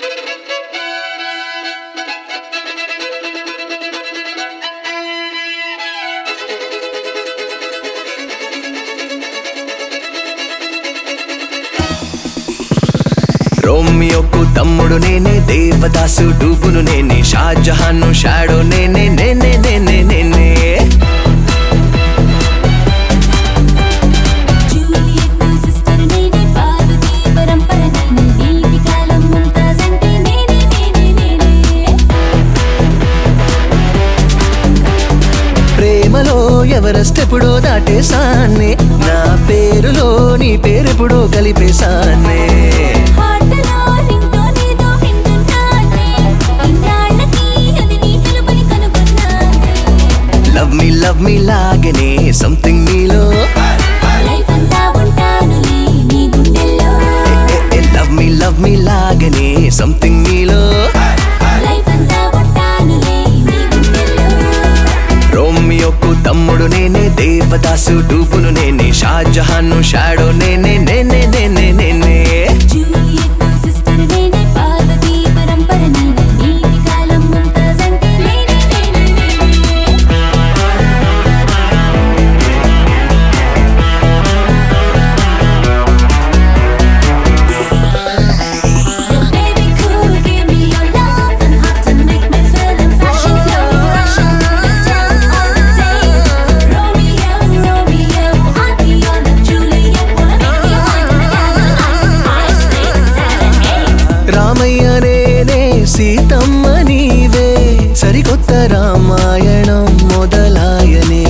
రోమియోకు తమ్ముడు నేనే దేవదాసు డూబును నేనే షాజహాన్ షాడో నేనే నేనే నేనే నేనే జూలియట్ నా సిస్టర్ నేనే పార్వతి పరంపర నేనే నీటి కాలం ముంతాజ్ అంటే నేనే నేనే నేనే ప్రేమలో ఎవరెస్ట్ ఎప్పుడో దాటేసానే నా పేరులో నీ పేరెప్పుడో కలిపేశానే హార్ట్లో రింగ్టోన్ ఏదో వింటున్నానే ఇన్నాళ్ళకి అది నీ పిలుపుని కనుగొన్నానే లవ్ మీ లవ్ మీ లాగనే సంథింగ్ నీలో లైఫ్ అంతా ఉంటానులే నీ గుండెల్లో లవ్ మీ లవ్ మీ లాగనే సంథింగ్ నీలో లైఫ్ అంతా ఉంటానులే నీ గుండెల్లో రోమియోకు తమ్ముడు నేనే దేవదాసు డూబును నేనే షాజహాన్ షాడో నేనే నేనే నేనే నేనే జూలియట్ నా సిస్టర్ నేనే పార్వతి పరంపర నేనే నీటి కాలం ముంతాజ్ అంటే నేనే నేనే నేనే Baby cool, give me your love and hot to make me feel in fashion flow, Russian. Let's dance all day. Romeo, Romeo, I'll be your love, Juliet. Wanna make me wine in the candlelight. Five, six, seven, eight. Ramayya నేనే సీతమ్మ నీవే సరికొత్త రామాయణం మొదలాయనే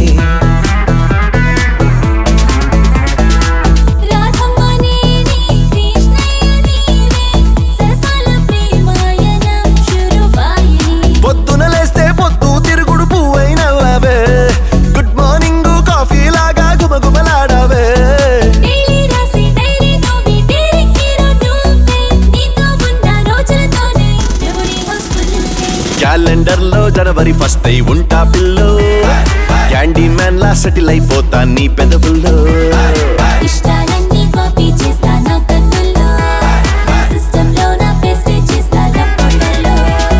రాధమ్మ నేనే, కృష్ణయ్య నీవే, సరసాల ప్రేమాయణం శురువాయని. పొద్దున లేస్తే పొద్దు తిరుగుడు పువ్వైనవే గుడ్ మార్నింగ్ కాఫీ లాగా గుమగుమలాడవే డైలీ రాసి డైలీ నవ్వి డైరీ హీరో నువ్వే. నీతో ఉన్న రోజులతోనే మెమరీ హౌస్ఫుల్ క్యాలెండర్ లో జనవరి ఫస్ట్ అయి ఉంటా పిల్లో క్యాండీ మ్యాన్ లా సెటిల్ అయిపోతా నీ పెదవుల్లో ఇష్టాలన్నీ కాపీ చేస్తా నా కన్నుల్లో సిస్టమ్ లో నా పేస్ట్ చేస్తా నా ఫోటోలో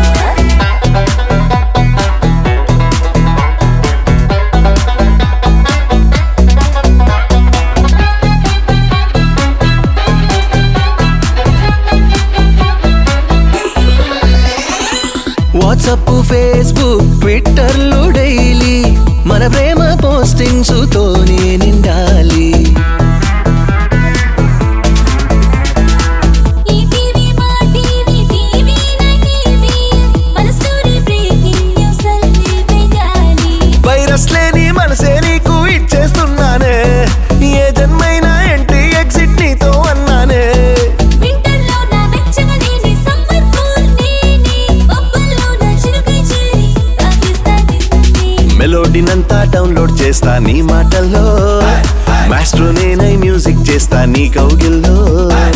వాట్సప్ ఫేస్బుక్ ట్విట్టర్ లో డైలీ మన ప్రేమ పోస్టింగ్స్ తోనే నిండాలి E TV Maa TV TV నా టీవీ మన స్టోరీ బ్రేకింగ్ న్యూస్ అల్లి వేగాలి వైరస్ లేని మనసే నీకు ఇచ్చేస్తున్నానే ఏ జన్మైనా ఎంట్రీ ఎగ్జిట్ నీతో అన్నానే వింటర్ లో నా వెచ్చగా నేనే సమ్మర్ ఫూల్ నేనే పబ్బుల్లో నా చిరుకై చేరి పాకిస్తాన్ మెలోడీనంతా డౌన్లోడ్ చేస్తా నీ మాటల్లో మాస్టర్ నేనై మ్యూజిక్ చేస్తా నీ కౌగిల్లో